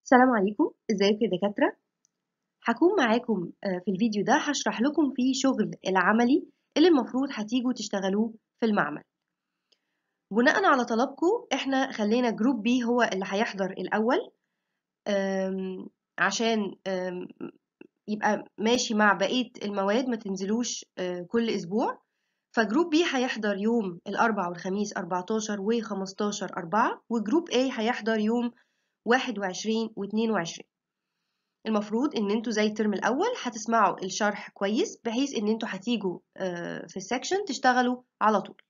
السلام عليكم ازيكم يا دكاترة هكون معاكم آه، في الفيديو ده هشرح لكم فيه شغل العملي اللي المفروض هتيجوا تشتغلوه في المعمل بناء على طلبكم احنا خلينا جروب بي هو اللي هيحضر الأول آم، عشان آم، يبقى ماشي مع بقية المواد ما تنزلوش آه، كل أسبوع فجروب بي هيحضر يوم الأربع والخميس 14 و 15 أربعة وجروب A هيحضر يوم 21 و 22 المفروض ان انتوا زي الترم الاول هتسمعوا الشرح كويس بحيث ان انتوا هتيجوا آه، في السكشن تشتغلوا على طول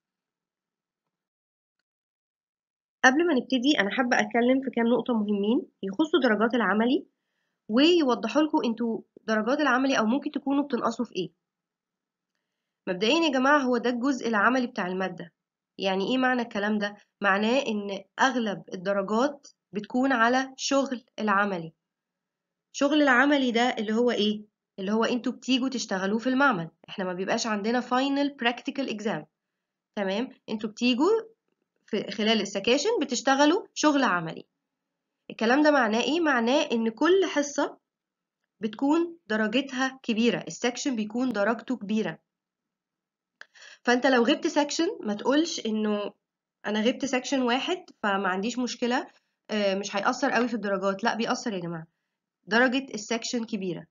قبل ما نبتدي انا حابه اتكلم في كام نقطه مهمين يخصوا درجات العملي ويوضحوا لكم انتوا درجات العملي او ممكن تكونوا بتنقصوا في ايه مبدئيا يا جماعه هو ده الجزء العملي بتاع الماده يعني ايه معنى الكلام ده معناه ان اغلب الدرجات بتكون على شغل العملي شغل العملي ده اللي هو ايه اللي هو انتوا بتيجوا تشتغلوه في المعمل احنا ما بيبقاش عندنا final practical exam تمام انتوا بتيجوا في خلال السكاشن بتشتغلوا شغل عملي الكلام ده معناه ايه معناه ان كل حصة بتكون درجتها كبيرة السكشن بيكون درجته كبيرة فانت لو غبت سكشن ما تقولش انه انا غبت سكشن واحد فما عنديش مشكلة آه، مش هيأثر قوي في الدرجات لا بيأثر يا جماعة درجة السكشن كبيرة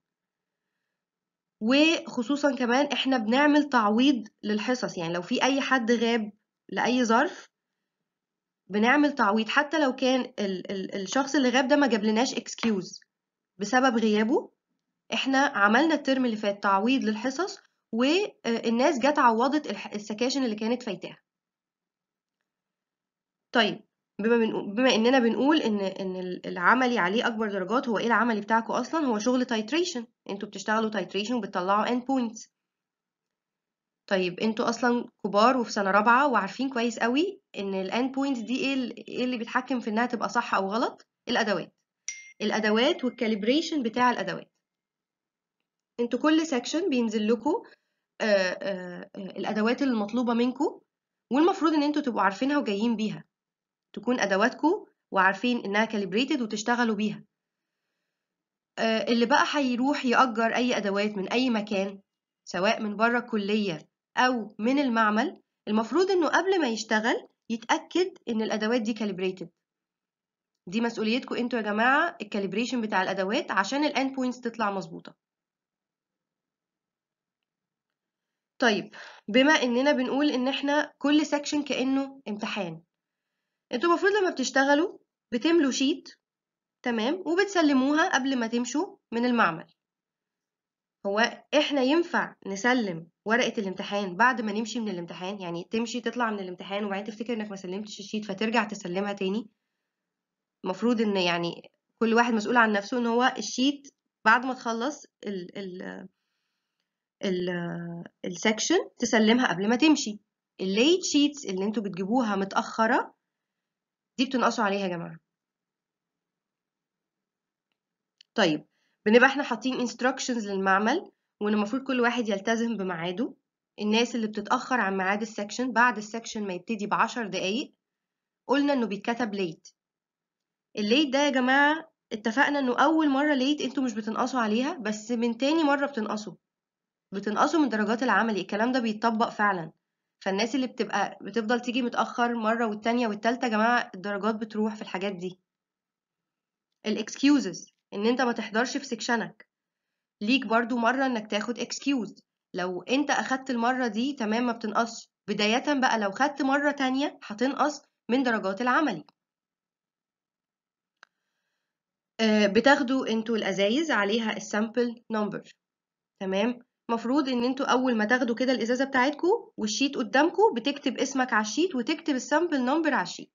وخصوصا كمان احنا بنعمل تعويض للحصص يعني لو في اي حد غاب لأي ظرف بنعمل تعويض حتى لو كان ال ال الشخص اللي غاب ده ما جابلناش اكسكيوز بسبب غيابه احنا عملنا الترم اللي فات تعويض للحصص والناس جت عوضت الح- السكاشن اللي كانت فايتاها طيب بما بنقول بما اننا بنقول ان ان ال- العملي عليه اكبر درجات هو ايه العملي بتاعكم اصلا هو شغل تايتريشن انتوا بتشتغلوا تايتريشن وبتطلعوا اند بوينتس طيب انتوا اصلا كبار وفي سنه رابعه وعارفين كويس قوي ان الاند بوينتس دي ايه ال- ايه اللي بيتحكم في انها تبقى صح او غلط الادوات الادوات والكاليبريشن بتاع الادوات انتوا كل سيكشن بينزل لكم الادوات اللي المطلوبه منكم والمفروض ان انتوا تبقوا عارفينها وجايين بيها تكون ادواتكم وعارفين انها كاليبريتد وتشتغلوا بيها آه، اللي بقى هيروح يأجر أي أدوات من أي مكان سواء من بره الكلية أو من المعمل المفروض إنه قبل ما يشتغل يتأكد إن الأدوات دي كاليبريتد دي مسؤوليتكم انتوا يا جماعة الكاليبريشن بتاع الأدوات عشان الأند بوينتس تطلع مظبوطة طيب بما إننا بنقول إن إحنا كل سيكشن كأنه امتحان انتوا المفروض لما بتشتغلوا بتملوا شيت تمام وبتسلموها قبل ما تمشوا من المعمل هو احنا ينفع نسلم ورقة الامتحان بعد ما نمشي من الامتحان يعني تمشي تطلع من الامتحان وبعدين تفتكر انك ما سلمتش الشيت فترجع تسلمها تاني المفروض ان يعني كل واحد مسؤول عن نفسه ان هو الشيت بعد ما تخلص ال ال ال السكشن تسلمها قبل ما تمشي الليت شيتس اللي انتوا بتجيبوها متأخرة دي بتنقصوا عليها يا جماعة طيب بنبقى احنا حاطين instructions للمعمل وان المفروض كل واحد يلتزم بميعاده الناس اللي بتتأخر عن ميعاد السكشن بعد السكشن ما يبتدي بعشر دقايق قلنا انه بيتكتب ليت الليت ده يا جماعة اتفقنا انه اول مرة ليت انتوا مش بتنقصوا عليها بس من تاني مرة بتنقصوا بتنقصوا من درجات العملي الكلام ده بيتطبق فعلا فالناس اللي بتبقى بتفضل تيجي متأخر مرة والتانية والتالتة يا جماعة الدرجات بتروح في الحاجات دي الاكسكيوزز ان انت ما تحضرش في سكشنك ليك برضو مرة انك تاخد اكسكيوز لو انت اخدت المرة دي تمام ما بتنقصش بداية بقى لو خدت مرة تانية هتنقص من درجات العملي آه، بتاخدوا انتوا الازايز عليها السامبل نمبر تمام مفروض ان انتوا اول ما تاخدوا كده الازازة بتاعتكم والشيت قدامكم بتكتب اسمك على الشيت وتكتب السامبل نمبر على الشيت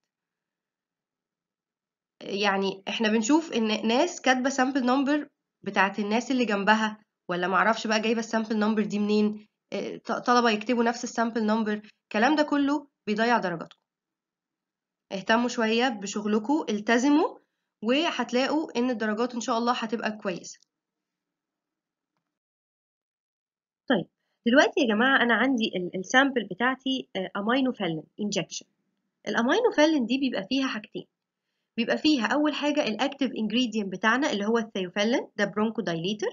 يعني احنا بنشوف ان ناس كاتبه سامبل نمبر بتاعت الناس اللي جنبها ولا معرفش بقى جايبه السامبل نمبر دي منين اه، ط- طلبه يكتبوا نفس السامبل نمبر الكلام ده كله بيضيع درجاتكم اهتموا شويه بشغلكم التزموا وهتلاقوا ان الدرجات ان شاء الله هتبقى كويسه طيب دلوقتي يا جماعه انا عندي السامبل بتاعتي امينوفيلين انجكشن الامينوفيلين دي بيبقى فيها حاجتين بيبقى فيها اول حاجه الاكتيف انجريدينت بتاعنا اللي هو الثيوفيلين ده برونكو دايليتر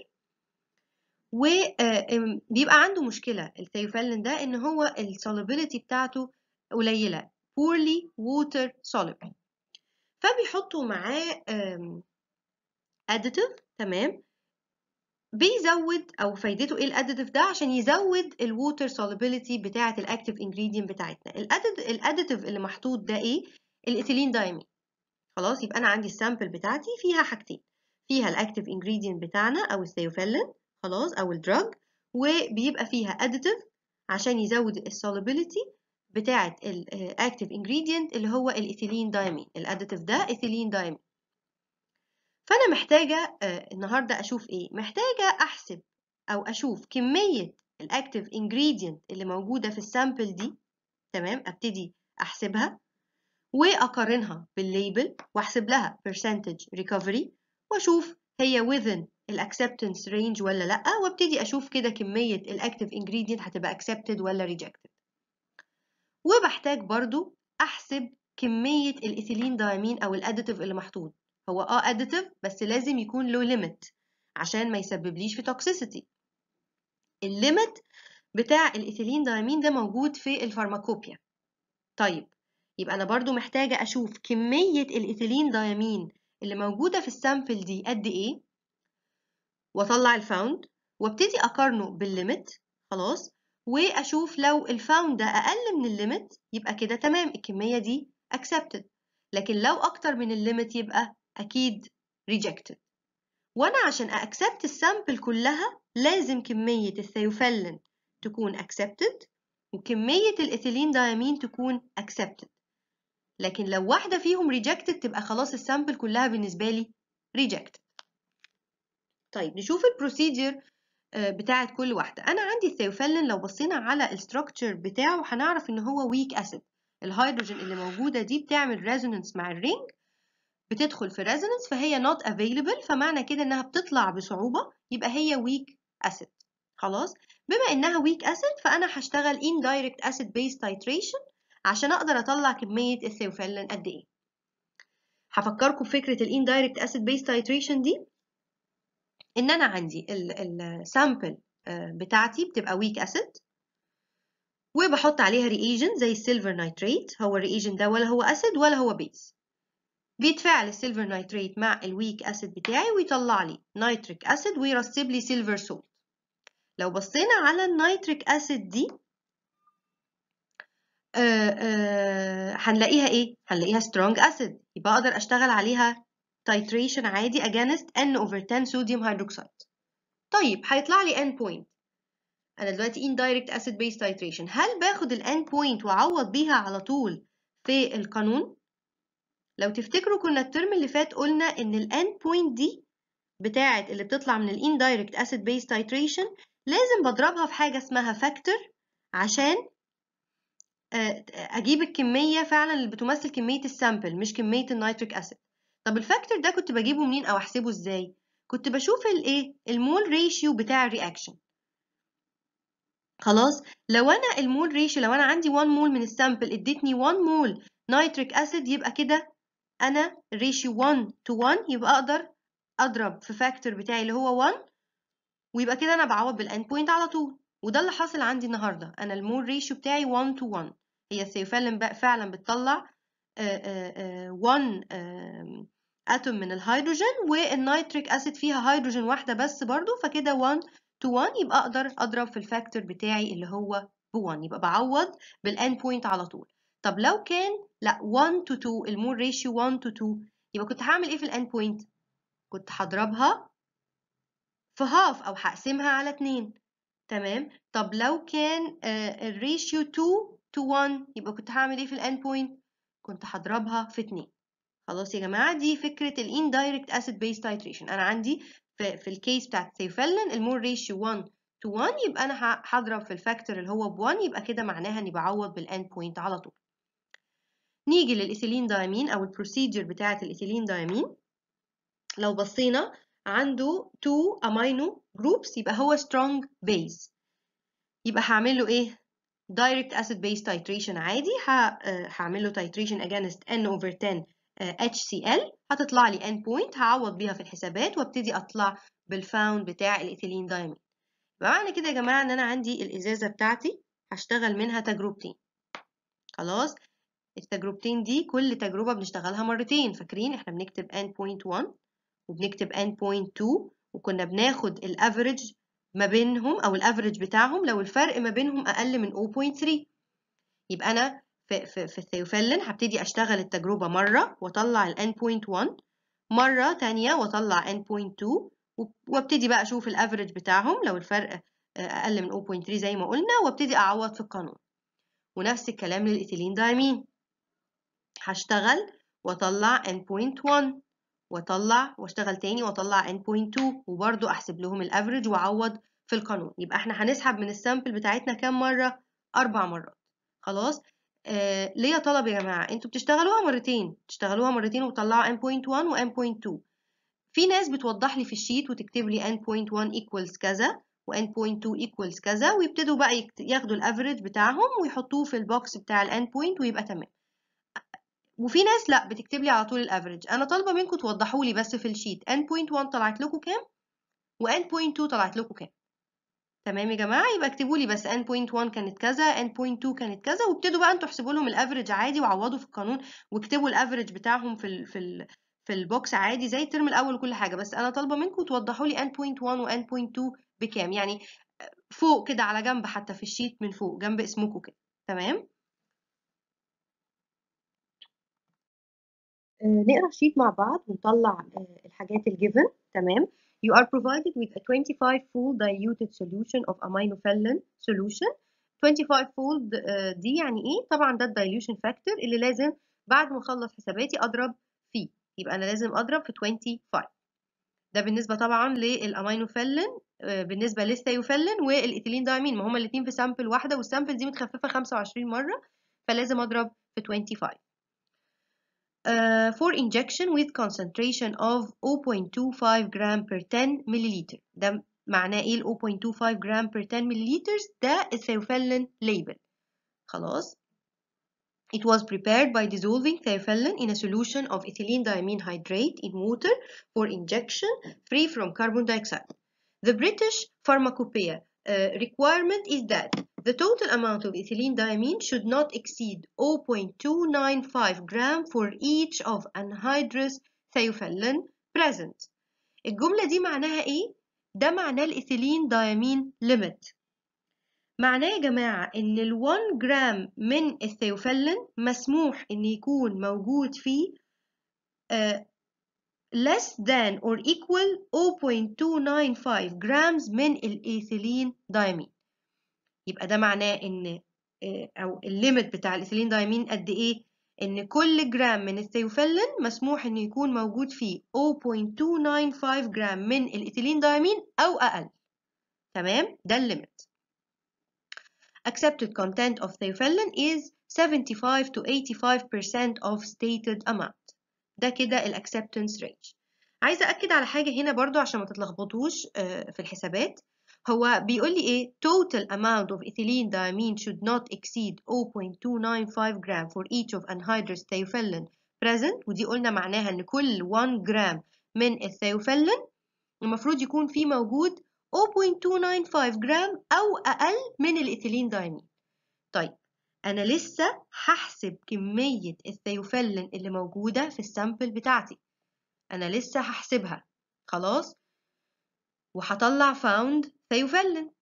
وبيبقى عنده مشكله الثيوفيلين ده ان هو السولوبيليتي بتاعته قليله poorly water soluble فبيحطوا معاه additive تمام بيزود او فايدته ايه الاديتيف ده عشان يزود الووتر solubility بتاعه الاكتيف انجريدينت بتاعتنا الاديتيف اللي محطوط ده ايه الايثيلين دايمين خلاص يبقى انا عندي السامبل بتاعتي فيها حاجتين فيها الاكتيف انجريدينت بتاعنا او الثيوفيلين خلاص او الدراج وبيبقى فيها additive عشان يزود السولوبيليتي بتاعه الاكتيف انجريدينت اللي هو الايثيلين دايمين الاديتيف ده ايثيلين دايمين فانا محتاجه النهارده اشوف ايه محتاجه احسب او اشوف كميه الاكتيف انجريدينت اللي موجوده في السامبل دي تمام ابتدي احسبها واقارنها بالليبل واحسب لها percentage recovery واشوف هي within الاكسبتنس رينج ولا لا وابتدي اشوف كده كميه الاكتيف انجريدينت هتبقى accepted ولا rejected وبحتاج برضو احسب كميه الايثيلين دايمين او الاديتيف اللي محطوط هو اه additive بس لازم يكون له limit عشان ما يسببليش في toxicity الليميت بتاع الايثيلين دايمين ده موجود في الفارماكوبيا طيب يبقى انا برضو محتاجة اشوف كمية الايثيلين دايمين اللي موجودة في السامبل دي قد ايه واطلع الفاوند وابتدي اقارنه بالليميت خلاص واشوف لو الفاوند ده اقل من الليميت يبقى كده تمام الكمية دي accepted لكن لو اكتر من الليميت يبقى اكيد rejected وانا عشان اكسبت السامبل كلها لازم كمية الثيوفيلين تكون accepted وكمية الإيثيلين دايمين تكون accepted لكن لو واحدة فيهم rejected تبقى خلاص السامبل كلها بالنسبة لي rejected طيب نشوف البروسيدير بتاعت كل واحدة أنا عندي الثيوفيلين لو بصينا على الستراكشر بتاعه هنعرف إن هو weak acid الهيدروجين اللي موجودة دي بتعمل ريزونانس مع الرينج بتدخل في ريزونانس فهي not available فمعنى كده إنها بتطلع بصعوبة يبقى هي weak acid خلاص بما إنها weak acid فأنا هشتغل indirect acid base titration عشان أقدر أطلع كمية الثيوفيلين قد إيه هفكركم بفكرة ال indirect acid base titration دي إن أنا عندي السامبل بتاعتي بتبقى weak acid وبحط عليها reagent زي السيلفر نايتريت هو الرياجنت ده ولا هو acid ولا هو base بيتفاعل السيلفر نايتريت مع الويك اسيد بتاعي ويطلع لي نيتريك اسيد ويرسب لي سيلفر سولت لو بصينا على النيتريك اسيد دي آآ آآ هنلاقيها ايه هنلاقيها سترونج اسيد يبقى اقدر اشتغل عليها تايتريشن عادي against n over 10 صوديوم هيدروكسيد طيب هيطلع لي n point انا دلوقتي indirect acid base titration هل باخد ال n point واعوض بيها على طول في القانون لو تفتكروا كنا الترم اللي فات قلنا ان ال end point دي بتاعة اللي بتطلع من ال indirect acid base titration لازم بضربها في حاجة اسمها factor عشان اجيب الكمية فعلا اللي بتمثل كمية السامبل مش كمية النيتريك اسيد طب الفاكتور ده كنت بجيبه منين او احسبه ازاي كنت بشوف الايه المول ريشيو بتاع الرياكشن خلاص لو انا المول ريشيو لو انا عندي 1 مول من السامبل ادتني 1 مول نيتريك اسيد يبقى كده انا ريشيو 1 to 1 يبقى اقدر اضرب في فاكتور بتاعي اللي هو 1 ويبقى كده انا بعوض بالاند بوينت على طول وده اللي حاصل عندي النهارده انا المول ريشيو بتاعي 1 to 1 هي الثيوفيلين فعلا بتطلع 1 اتوم من الهيدروجين والنيتريك اسيد فيها هيدروجين واحده بس برضو فكده 1 to 1 يبقى اقدر اضرب في الفاكتور بتاعي اللي هو ب 1 يبقى بعوض بالاند بوينت على طول طب لو كان لا 1 to 2 المول ريشيو 1 to 2 يبقى كنت هعمل ايه في الاند بوينت كنت هضربها في هاف او هقسمها على 2 تمام طب لو كان الريشيو 2 to 1 يبقى كنت هعمل ايه في الاند بوينت كنت هضربها في 2 خلاص يا جماعه دي فكره الاندايركت اسيد بيس تايتريشن انا عندي في, في الكيس بتاعت ثيوفيلين المول ريشيو 1 to 1 يبقى انا هضرب في الفاكتور اللي هو ب 1 يبقى كده معناها اني بعوض بالاند بوينت على طول نيجي للايثيلين دايمين او البروسيجر بتاعه الايثيلين دايمين لو بصينا عنده 2 امينو جروبس يبقى هو strong base يبقى هعمل له ايه direct acid base titration عادي هعمل له titration against n over 10 HCl هتطلع لي end point هعوض بيها في الحسابات وابتدي اطلع بالفاوند بتاع الايثيلين دايمين يبقى معنى كده يا جماعه ان انا عندي الازازه بتاعتي هشتغل منها تجربتين خلاص التجربتين دي كل تجربه بنشتغلها مرتين فاكرين احنا بنكتب end point 1 وبنكتب end point 2 وكنا بناخد الافريج ما بينهم او الافريج بتاعهم لو الفرق ما بينهم اقل من 0.3 يبقى انا في في في الثيوفيلين هبتدي اشتغل التجربه مره واطلع الان بوينت 1 مره تانية واطلع ان بوينت 2 وابتدي بقى اشوف الافريج بتاعهم لو الفرق اقل من 0.3 زي ما قلنا وابتدي اعوض في القانون ونفس الكلام للايثيلين دايمين هشتغل واطلع ان بوينت 1 واطلع واشتغل تاني واطلع ان بوينت 2 وبرده احسب لهم الافريج واعوض في القانون يبقى احنا هنسحب من السامبل بتاعتنا كام مره اربع مرات خلاص آه ليه طلب يا جماعه انتوا بتشتغلوها مرتين تشتغلوها مرتين وتطلعوا n point 1 و n point 2 في ناس بتوضح لي في الشيت وتكتب لي n point 1 equals كذا و n point 2 equals كذا ويبتدوا بقى ياخدوا الافريج بتاعهم ويحطوه في البوكس بتاع ال n point ويبقى تمام وفي ناس لا بتكتب لي على طول الافريج انا طالبه منكم توضحوا لي بس في الشيت n point 1 طلعت لكم كام و n point 2 طلعت لكم كام تمام يا جماعه يبقى اكتبوا لي بس n point 1 كانت كذا n point 2 كانت كذا وابتدوا بقى انتوا احسبوا لهم الافريج عادي وعوضوا في القانون واكتبوا الافريج بتاعهم في ال في ال في البوكس عادي زي الترم الاول وكل حاجه بس انا طالبه منكم توضحوا لي n point 1 و n point 2 بكام يعني فوق كده على جنب حتى في الشيت من فوق جنب اسمكم كده تمام آه نقرا الشيت مع بعض ونطلع آه الحاجات الجيفن تمام You are provided with a 25 fold diluted solution of aminophylline solution 25 fold uh, دي يعني ايه؟ طبعا ده الدايلوشن فاكتور اللي لازم بعد ما اخلص حساباتي اضرب فيه يبقى انا لازم اضرب في 25 ده بالنسبه طبعا للامينوفيلين uh, بالنسبه للثيوفيلين والايثيلين دايمين ما هما الاثنين في سامبل واحده والسامبل دي متخففه 25 مره فلازم اضرب في 25 Uh, for injection with concentration of 0.25 gram per 10 milliliter ده معناه ايه ال 0.25 gram per 10 milliliters ده الثيوفيلين label خلاص It was prepared by dissolving thiophellin in a solution of ethylene diamine hydrate in water for injection free from carbon dioxide. The British Pharmacopoeia uh, requirement is that the total amount of ethylene diamine should not exceed 0.295 gram for each of anhydrous thiophellin present. الجملة دي معناها إيه؟ ده معناه الإيثيلين دايمين limit. معناه يا جماعة إن ال 1 جرام من الثيوفيلين مسموح إن يكون موجود فيه uh, less than or equal 0.295 grams من الإيثيلين دايمين. يبقى ده معناه ان او الليميت بتاع الايثيلين دايمين قد ايه ان كل جرام من الثيوفيلين مسموح انه يكون موجود فيه 0.295 جرام من الايثيلين دايمين او اقل تمام ده الليميت accepted content of thiophellin is 75 to 85% of stated amount ده كده الاكسبتنس رينج عايزه اكد على حاجه هنا برضو عشان ما تتلخبطوش في الحسابات هو بيقول لي ايه total amount of ethylene diamine should not exceed 0.295 gram for each of anhydrous thiophellin present ودي قلنا معناها ان كل 1 جرام من الثيوفيلين المفروض يكون فيه موجود 0.295 جرام او اقل من الايثيلين دايمين طيب انا لسه هحسب كميه الثيوفيلين اللي موجوده في السامبل بتاعتي انا لسه هحسبها خلاص وهطلع found ثيوفيلين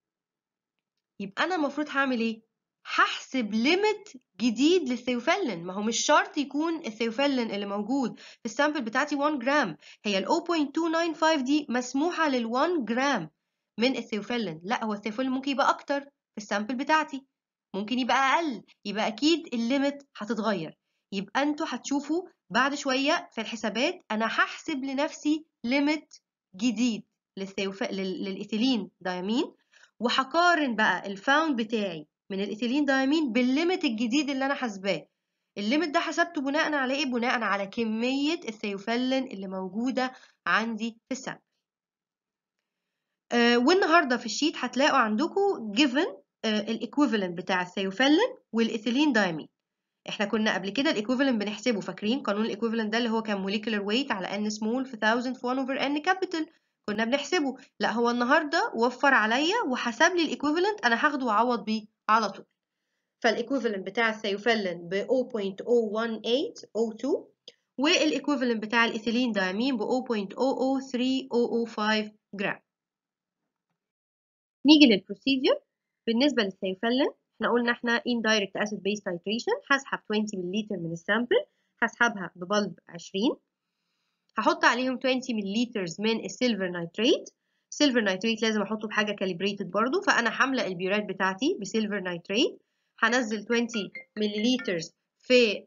يبقى انا المفروض هعمل ايه هحسب ليميت جديد للثيوفيلين ما هو مش شرط يكون الثيوفيلين اللي موجود في السامبل بتاعتي 1 جرام هي ال 0.295 دي مسموحه لل 1 جرام من الثيوفيلين لا هو الثيوفيلين ممكن يبقى اكتر في السامبل بتاعتي ممكن يبقى اقل يبقى اكيد الليميت هتتغير يبقى انتوا هتشوفوا بعد شويه في الحسابات انا هحسب لنفسي ليميت جديد للثيوف... للايثيلين دايمين وهقارن بقى الفاوند بتاعي من الايثيلين دايمين بالليميت الجديد اللي انا حاسباه الليميت ده حسبته بناء على ايه بناء على كميه الثيوفيلين اللي موجوده عندي في السامبل آه والنهارده في الشيت هتلاقوا عندكم جيفن آه الايكويفالنت بتاع الثيوفيلين والايثيلين دايمين احنا كنا قبل كده الايكويفالنت بنحسبه فاكرين قانون الايكويفالنت ده اللي هو كان موليكولر ويت على ان سمول في 1000 في 1 اوفر ان كابيتال كنا بنحسبه لا هو النهارده وفر عليا وحسب لي الايكويفالنت انا هاخده واعوض بيه على طول فالايكويفالنت بتاع الثيوفيلين ب 0.01802 والايكويفالنت بتاع الايثيلين دايمين ب 0.003005 جرام نيجي للبروسيدور بالنسبه للثيوفيلين احنا قلنا احنا indirect acid base titration هسحب 20 ملل من السامبل هسحبها ببلب 20 هحط عليهم 20 ملل من السيلفر نايتريت سيلفر نايتريت لازم احطه بحاجه كاليبريتد برضو فانا حامله البيورات بتاعتي بسيلفر نايتريت هنزل 20 ملل في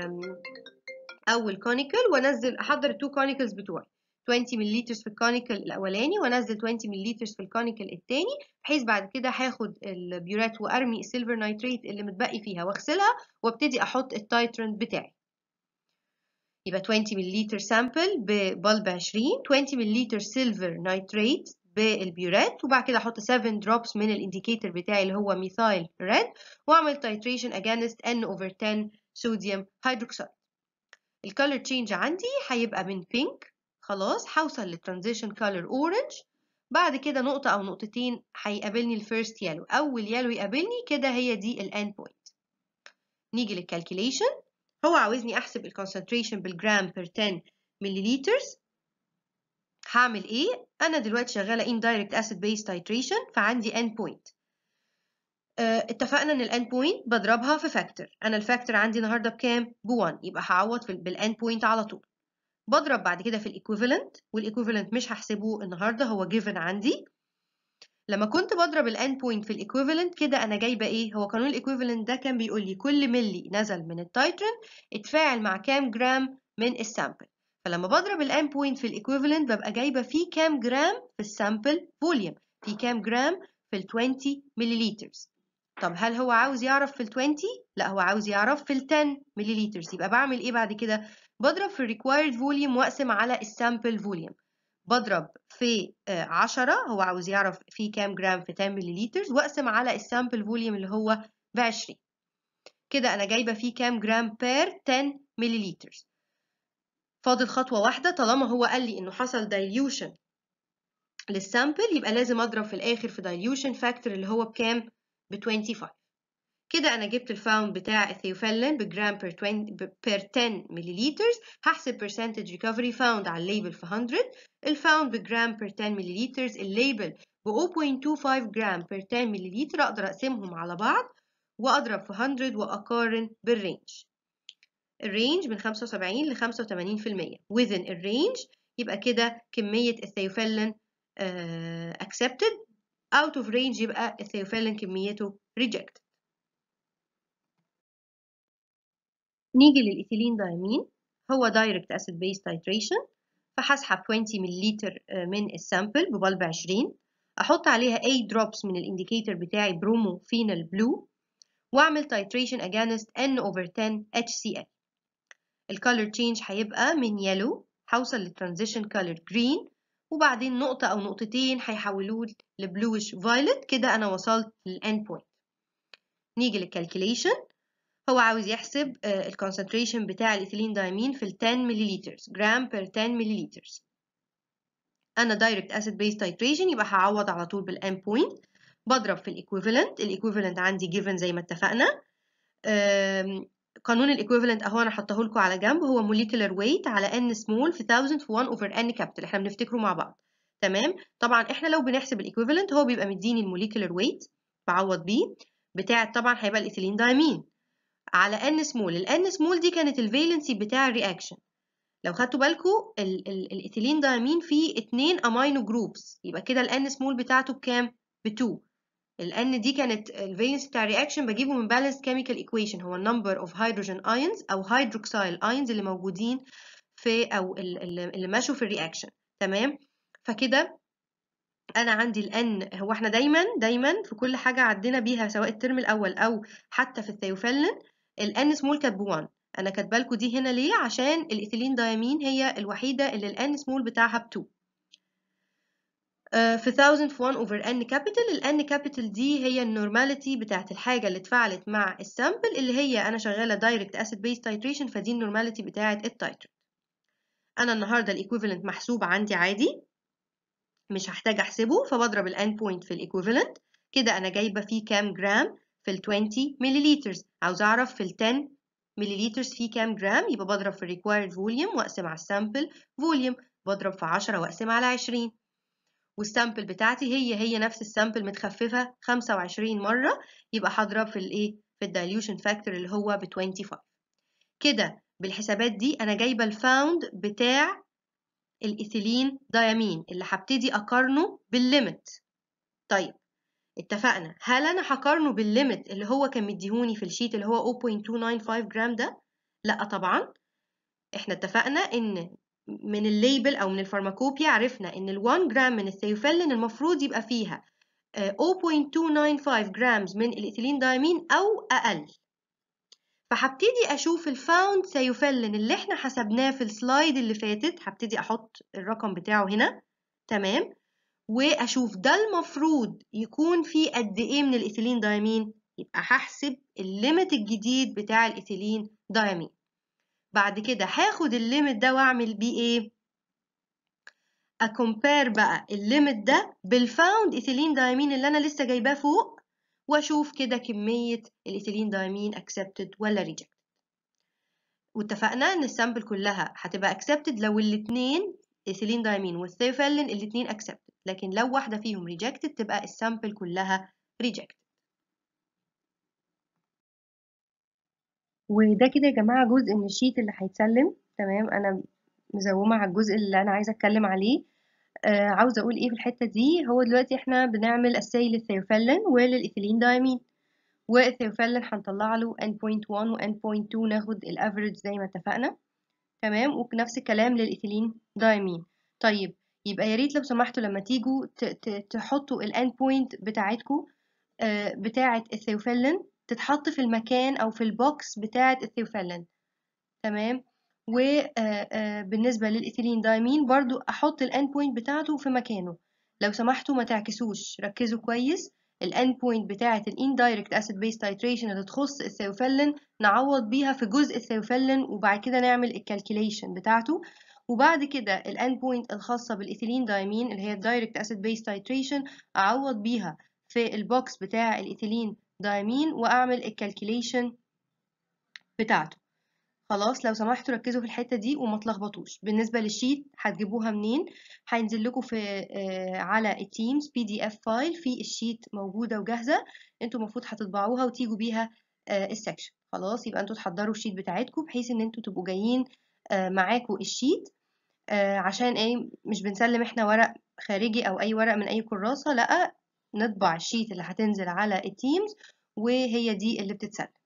اول كونيكل وانزل احضر التو كونيكلز بتوعي 20 ملل في الكونيكل الاولاني وانزل 20 ملل في الكونيكل الثاني بحيث بعد كده هاخد البيورات وارمي السيلفر نايتريت اللي متبقي فيها واغسلها وابتدي احط التايترنت بتاعي يبقى 20 ملل سامبل ببلب 20 20 ملل سيلفر نايتريت بالبيورات وبعد كده احط 7 دروبس من الانديكيتور بتاعي اللي هو ميثايل ريد واعمل تايتريشن اجينست n over 10 صوديوم هيدروكسيد الكالر تشينج عندي هيبقى من بينك خلاص هوصل للترانزيشن كالر اورنج بعد كده نقطة أو نقطتين هيقابلني الفيرست يالو أول يالو يقابلني كده هي دي الان بوينت نيجي للكالكوليشن هو عاوزني أحسب الكونسنتريشن بالجرام بير 10 مليليترز هعمل ايه انا دلوقتي شغاله indirect acid base titration فعندي end point اه اتفقنا ان الاند بوينت بضربها في فاكتور انا الفاكتور عندي النهارده بكام ب 1 يبقى هعوض في بالاند بوينت على طول بضرب بعد كده في الايكويفالنت والايكويفالنت مش هحسبه النهارده هو given عندي لما كنت بضرب الاند بوينت في الايكويفالنت كده انا جايبه ايه هو قانون الايكويفالنت ده كان بيقول لي كل ملي نزل من التايترن اتفاعل مع كام جرام من السامبل فلما بضرب الان بوينت في الايكويفالنت ببقى جايبه فيه كام جرام في السامبل فوليوم في كام جرام في ال 20 ملليلتر طب هل هو عاوز يعرف في ال 20 لا هو عاوز يعرف في ال 10 ملليلتر يبقى بعمل ايه بعد كده بضرب في الريكوايرد فوليوم واقسم على السامبل فوليوم بضرب في 10 هو عاوز يعرف في كام جرام في 10 ملليلتر واقسم على السامبل فوليوم اللي هو ب 20 كده انا جايبه فيه كام جرام بير 10 ملليلتر فاضل خطوة واحدة طالما هو قال لي إنه حصل dilution للسامبل يبقى لازم أضرب في الآخر في dilution factor اللي هو بكام؟ ب 25 كده أنا جبت الفاوند بتاع الثيوفيلين بجرام بير 20 بير 10 ملليلتر هحسب percentage recovery found على الليبل في 100 الفاوند بجرام بير 10 ملليلتر الليبل ب 0.25 جرام بير 10 ملليلتر أقدر أقسمهم على بعض وأضرب في 100 وأقارن بالرينج الرينج من 75 ل 85% within الرينج يبقى كده كمية الثيوفيلين uh, accepted out of range يبقى الثيوفيلين كميته rejected نيجي للإيثيلين دايمين هو direct acid base titration فهسحب 20 ملل من السامبل ببلب 20 أحط عليها 8 drops من الانديكيتور بتاعي برومو فينال بلو وأعمل titration against N over 10 HCl الكالر تشينج هيبقى من يلو هوصل للترانزيشن كالر جرين وبعدين نقطة أو نقطتين هيحولوه لبلوش فايلت كده أنا وصلت للإند بوينت نيجي للكالكوليشن هو عاوز يحسب الكونسنتريشن بتاع الإيثيلين دايمين في ال 10 ملليلتر جرام بير 10 ملليلتر أنا دايركت أسيد بيس تايتريشن يبقى هعوض على طول بالإند بوينت بضرب في الإيكويفالنت الإيكويفالنت عندي جيفن زي ما اتفقنا قانون الايكويفالنت اهو انا حطاه لكم على جنب هو موليكولر ويت على ان سمول في 1000 في 1 اوفر ان كابيتال احنا بنفتكره مع بعض تمام طبعا احنا لو بنحسب الايكويفالنت هو بيبقى مديني الموليكولر ويت بعوض بيه بتاعه طبعا هيبقى الايثيلين دايمين على ان سمول الان سمول دي كانت الفالنسي بتاع الرياكشن لو خدتوا بالكم الايثيلين دايمين فيه اتنين امينو جروبس يبقى كده الان سمول بتاعته بكام ب 2 الان دي كانت الفالنس بتاع الرياكشن بجيبه من بالانس كيميكال ايكويشن هو النمبر اوف هيدروجين ايونز او هيدروكسيل ايونز اللي موجودين في او اللي ماشوا في الرياكشن تمام فكده انا عندي الان هو احنا دايما دايما في كل حاجه عدينا بيها سواء الترم الاول او حتى في الثيوفيلين الان سمول كانت ب 1 انا كاتبه لكم دي هنا ليه عشان الايثيلين دايمين هي الوحيده اللي الان سمول بتاعها ب 2 آه، في 1000 في 1 over n capital ال n capital دي هي النورماليتي بتاعت الحاجة اللي اتفاعلت مع السامبل اللي هي أنا شغالة direct acid base titration فدي النورماليتي بتاعت التايتريت أنا النهاردة الإيكويفالنت محسوب عندي عادي مش هحتاج أحسبه فبضرب ال n point في الإيكويفالنت كده أنا جايبة فيه كام جرام في ال 20 مليليتر عاوز أعرف في ال 10 مليليتر فيه كام جرام يبقى بضرب في ال required volume وأقسم على السامبل volume بضرب في 10 وأقسم على 20 والسامبل بتاعتي هي هي نفس السامبل متخففة 25 مرة يبقى هضرب في الايه في الدايليوشن فاكتور اللي هو ب 25 كده بالحسابات دي انا جايبة الفاوند بتاع الايثيلين دايامين اللي هبتدي اقارنه بالليمت طيب اتفقنا هل انا هقارنه بالليمت اللي هو كان مديهوني في الشيت اللي هو 0.295 جرام ده لا طبعا احنا اتفقنا ان من الليبل او من الفارماكوبيا عرفنا ان ال 1 جرام من الثيوفيلين المفروض يبقى فيها 0.295 جرام من الايثيلين دايمين او اقل فهبتدي اشوف الفاوند ثيوفيلين اللي احنا حسبناه في السلايد اللي فاتت هبتدي احط الرقم بتاعه هنا تمام واشوف ده المفروض يكون فيه قد ايه من الايثيلين دايمين يبقى هحسب الليميت الجديد بتاع الايثيلين دايمين بعد كده هاخد الليميت ده واعمل بيه ايه اكومبير بقى الليميت ده بالفاوند ايثيلين دايمين اللي انا لسه جايباه فوق واشوف كده كميه الايثيلين دايمين accepted ولا rejected واتفقنا ان السامبل كلها هتبقى accepted لو الاثنين ايثيلين دايمين والثيوفيلين الاثنين accepted لكن لو واحده فيهم rejected تبقى السامبل كلها rejected وده كده يا جماعة جزء من الشيت اللي هيتسلم تمام أنا مزومة على الجزء اللي أنا عايزة أتكلم عليه آه عاوزة أقول إيه في الحتة دي هو دلوقتي إحنا بنعمل أساي للثيوفيلين وللإيثيلين دايمين والثيوفيلين هنطلع له N.1 و N.2 ناخد الأفريج زي ما اتفقنا تمام ونفس الكلام للإيثيلين دايمين طيب يبقى يا ريت لو سمحتوا لما تيجوا تحطوا الان بوينت بتاعتكم آه بتاعة الثيوفيلين تتحط في المكان أو في البوكس بتاعة الثيوفيلين تمام وبالنسبة للإيثيلين دايمين برضو أحط الان بوينت بتاعته في مكانه لو سمحتوا ما تعكسوش ركزوا كويس الان بوينت بتاعة الاندايركت اسيد بيس تايتريشن اللي تخص الثيوفيلين نعوض بيها في جزء الثيوفيلين وبعد كده نعمل الكالكوليشن بتاعته وبعد كده الان بوينت الخاصة بالإيثيلين دايمين اللي هي الدايركت اسيد بيس تايتريشن أعوض بيها في البوكس بتاع الإيثيلين دايمين واعمل الكالكوليشن بتاعته خلاص لو سمحتوا ركزوا في الحته دي وما تلخبطوش بالنسبه للشيت هتجيبوها منين هينزل لكم في آه على التيمز بي دي اف فايل في الشيت موجوده وجاهزه انتوا المفروض هتطبعوها وتيجوا بيها آه السكشن خلاص يبقى انتوا تحضروا الشيت بتاعتكم بحيث ان انتوا تبقوا جايين آه معاكم الشيت عشان ايه مش بنسلم احنا ورق خارجي او اي ورق من اي كراسه لا نطبع الشيت اللي هتنزل على التيمز وهي دي اللي بتتسلم